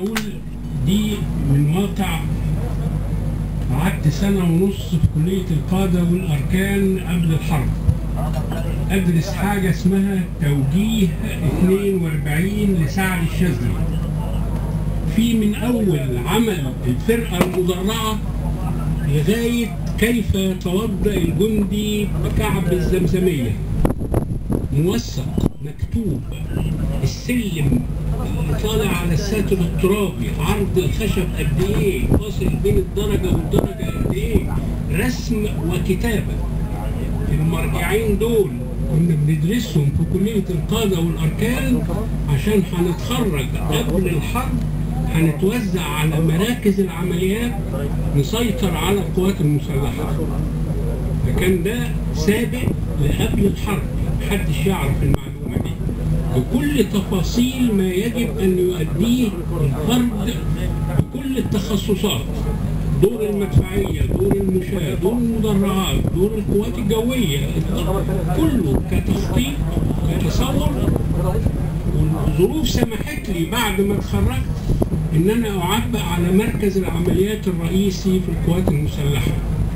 اقول دي من واقع قعدت سنة ونص في كلية القادة والأركان قبل الحرب أدرس حاجة اسمها توجيه 42 لسعد الشاذلي في من أول عمل الفرقة المدرعة لغاية كيف يتوضأ الجندي بكعب الزمزمية موثق مكتوب السلم اللي طالع على الساتر الترابي عرض الخشب قد ايه فاصل بين الدرجه والدرجه قد ايه رسم وكتابه المرجعين دول كنا بندرسهم في كليه القاده والاركان عشان هنتخرج قبل الحرب هنتوزع على مراكز العمليات نسيطر على القوات المسلحه فكان ده سابق لقبل الحرب محدش يعرف المعلومه دي بكل تفاصيل ما يجب ان يؤديه الفرد بكل التخصصات دور المدفعيه دور المشاة دور المدرعات دور القوات الجويه كله كتخطيط كتصور والظروف سمحت لي بعد ما اتخرجت ان انا اعبأ على مركز العمليات الرئيسي في القوات المسلحه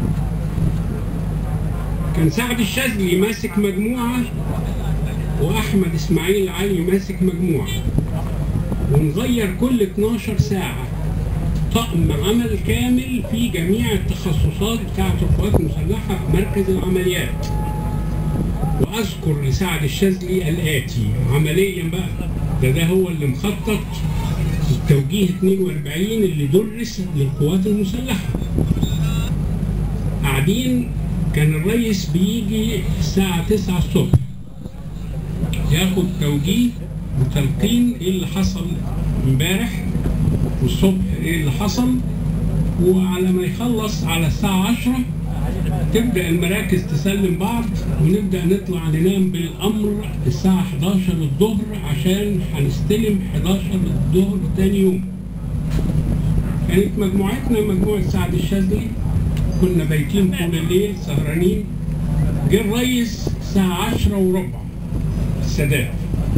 كان سعد الشاذلي ماسك مجموعة وأحمد إسماعيل علي ماسك مجموعة ونغير كل 12 ساعة طقم عمل كامل في جميع التخصصات بتاعة القوات المسلحة في مركز العمليات وأذكر لسعد الشاذلي الآتي عمليا بقى ده ده هو اللي مخطط التوجيه 42 اللي درس للقوات المسلحة قاعدين كان الرئيس بيجي الساعة 9 الصبح ياخد توجيه وتلقين ايه اللي حصل امبارح والصبح ايه اللي حصل وعلى ما يخلص على الساعة 10 تبدأ المراكز تسلم بعض ونبدأ نطلع ننام بالأمر الساعة 11 الظهر عشان هنستلم 11 الظهر تاني يوم كانت مجموعتنا مجموعة سعد الشاذلي كنا بايتين طول الليل سهرانين جه الريس الساعة عشرة وربع السادات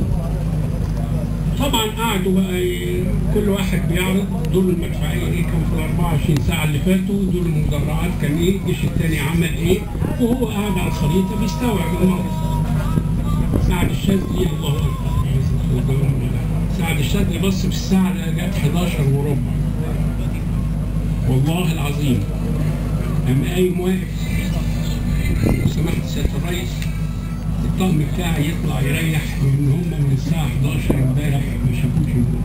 طبعا قعدوا بقى ي- كل واحد بيعرض دور المدفعية ايه كان في ال 24 ساعة اللي فاتوا دور المدرعات كان ايه الجيش التاني عمل ايه وهو قاعد على الخريطة بيستوعب الموقف سعد الشاذلي الله اكبر سعد الشاذلي بص في الساعة ده جت 11 وربع والله العظيم قام قايم واقف لو سمحت سيادة الرئيس الطقم بتاعي يطلع يريح لان هم من الساعة 11 امبارح ما شافوش النور.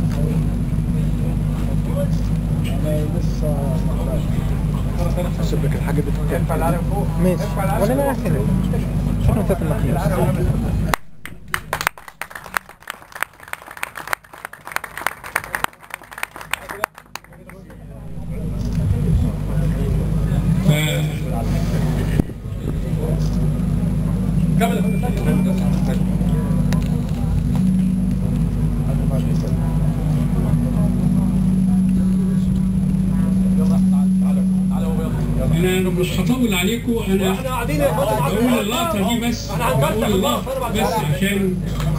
شوف لك الحاجة بتتكلم ماشي ولا انا احسن شنو تات المقياس ف انا مش هطول عليكم انا بقول اللقطه دي بس بقول اللقطه بس عشان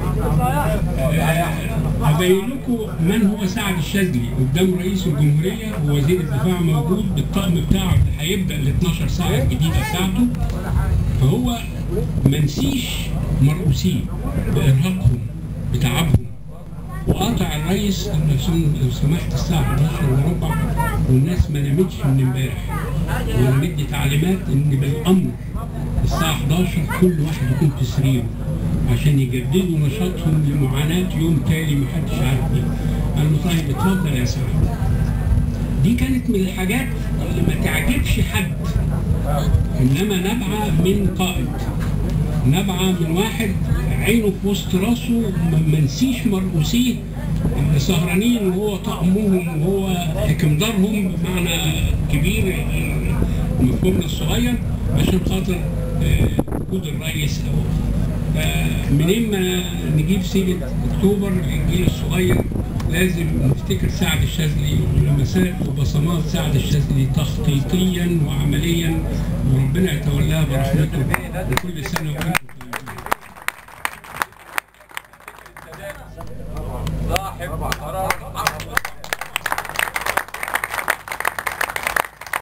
آه، ابين لكم من هو سعد الشاذلي قدام رئيس الجمهوريه ووزير الدفاع موجود بالطقم بتاعه اللي هيبدا ال 12 ساعه الجديده بتاعته فهو ما نسيش مرؤوسيه بارهاقهم بتعبهم وقاطع الرئيس لو سم- لو سمحت الساعه 11 وربع والناس ما نامتش من امبارح ومدي تعليمات ان بالامر الساعه 11 كل واحد يكون في سريره عشان يجددوا نشاطهم لمعاناه يوم تالي محدش عارف ايه قال له طيب اتفضل يا سعد دي كانت من الحاجات اللي ما تعجبش حد انما نابعه من قائد نابعه من واحد عينه في وسط راسه ما ما نسيش مرؤوسيه اللي سهرانين وهو طقمهم وهو حكمدارهم بمعنى كبير مفهومنا الصغير عشان خاطر آه، وجود الرئيس او فمنين ما نجيب سيره اكتوبر الجيل الصغير لازم نفتكر سعد الشاذلي ولمسات وبصمات سعد الشاذلي تخطيطيا وعمليا وربنا يتولاها برحمته وكل سنه وانتم طيبين لاحق قرار